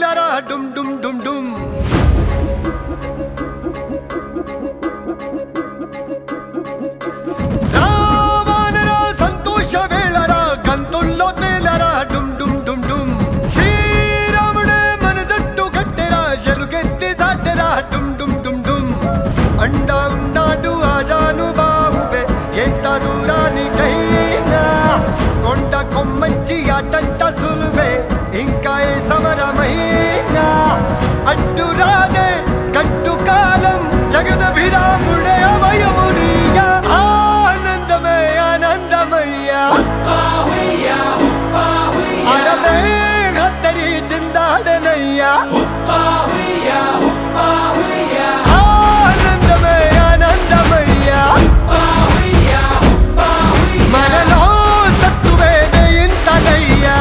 వేళరా డుమ్ డుమ్ డుమ్ డుమ్ రావానరా సంతోష వేళరా గంతుల్లో తేలరా డుమ్ డుమ్ డుమ్ డుమ్ శ్రీరాముడే మన జట్టు కట్టెరా ఎలుగెత్తి సాటెరా డుమ్ డుమ్ డుమ్ డుమ్ అండా ఉన్నాడు ఆజాను బాహువే ఎంత దూరానికైనా కొండ కొమ్మంచి అటంట సులువే ఇంకా ఏ సమరమైనా అడ్డు రాదే కట్టు కాలం జగదభిరాముడే అభయమునియా ఆనందమే ఆనందమయ్యా అడవే హత్తరి చిందాడనయ్యా ఆనందమే ఆనందమయ్యా మనలో సత్తువేదే ఇంతనయ్యా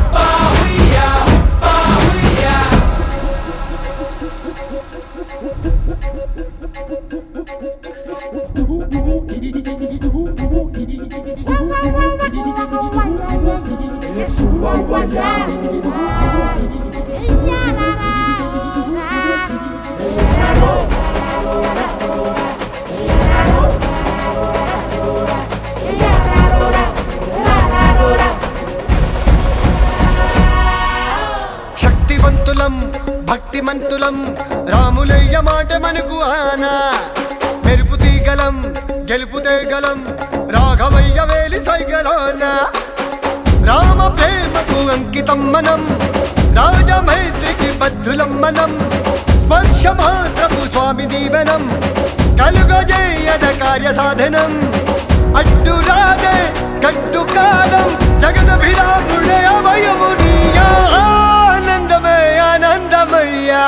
శక్తివంతులం భక్తిమంతులం రాములయ్య మాట మనకు ఆనా మెరుపు తీగలం గెలుపు తేగలం రాఘవయ్య వేలి సైగలాన రామ ప్రేమకు అంకితం మనం రాజమైత్రికి బద్ధులం మనం స్పర్శ మాత్రపు స్వామి దీవెనం కలుగజేయద కార్య సాధనం అడ్డు రాదే కట్టు కాలం జగదభిరాముడే అభయమునియా ఆనందమే ఆనందమయ్యా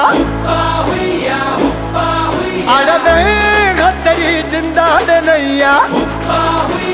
అడవే హత్తరి చిందాడనయ్యా